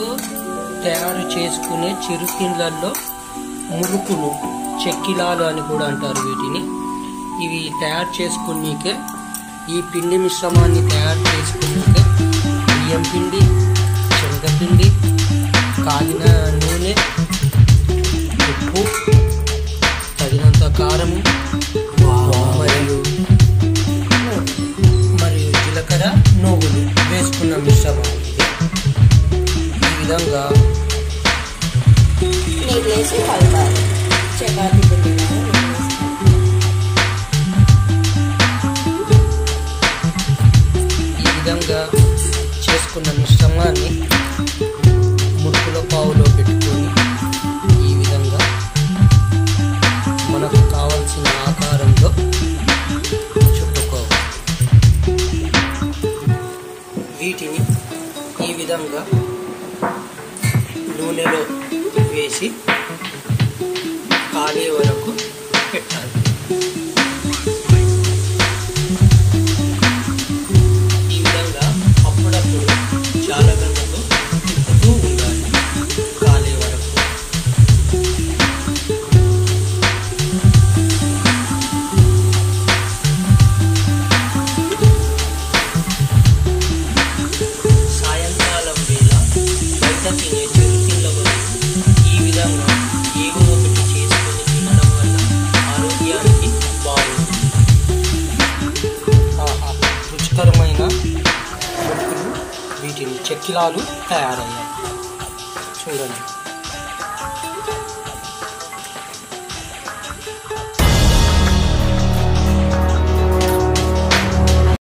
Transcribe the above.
తయారు చేసుకునే చిరుతిండ్లల్లో మురుకులు చెక్కిలాలు అని కూడా అంటారు వీటిని ఇవి తయారు చేసుకున్నీకే ఈ పిండి మిశ్రమాన్ని తయారు చేసుకున్నీకే బియ్యం పిండి శనగపిండి కాగిన నూనె ఉప్పు తగినంత కారము మరియు మరియు జీలకర్ర నువ్వులు వేసుకున్న మిశ్రమం ఇది. ఈ విధంగా నీళ్ళు వేసి కలపాలి చపాతీ పిండిలాగా నీళ్ళు వేసుకోవాలి. ఈ విధంగా చేసుకున్న మిశ్రమాన్ని మురుకుల పావులో పెట్టుకొని ఈ విధంగా మనకు కావలసిన ఆకారంలో చుట్టుకోవాలి వీటిని ఈ విధంగా నూనెలో వేసి కాలే వరకు పెట్టాలి ఈ విధంగా అప్పుడప్పుడు చాలా గంటలు తిప్పుతూ ఉండాలి కాలే వరకు సాయంకాలం వేళ బయట తినే చిరుతిళ్ళ బదులు ఈ విధంగా ఏవో ఒకటి చేసుకొని తినడం వల్ల ఆరోగ్యానికి బాగుంటుంది ఆహా, రుచికరమైన మురుకులు వీటిని చెక్కిలాలు తయారయ్యాయి చూడండి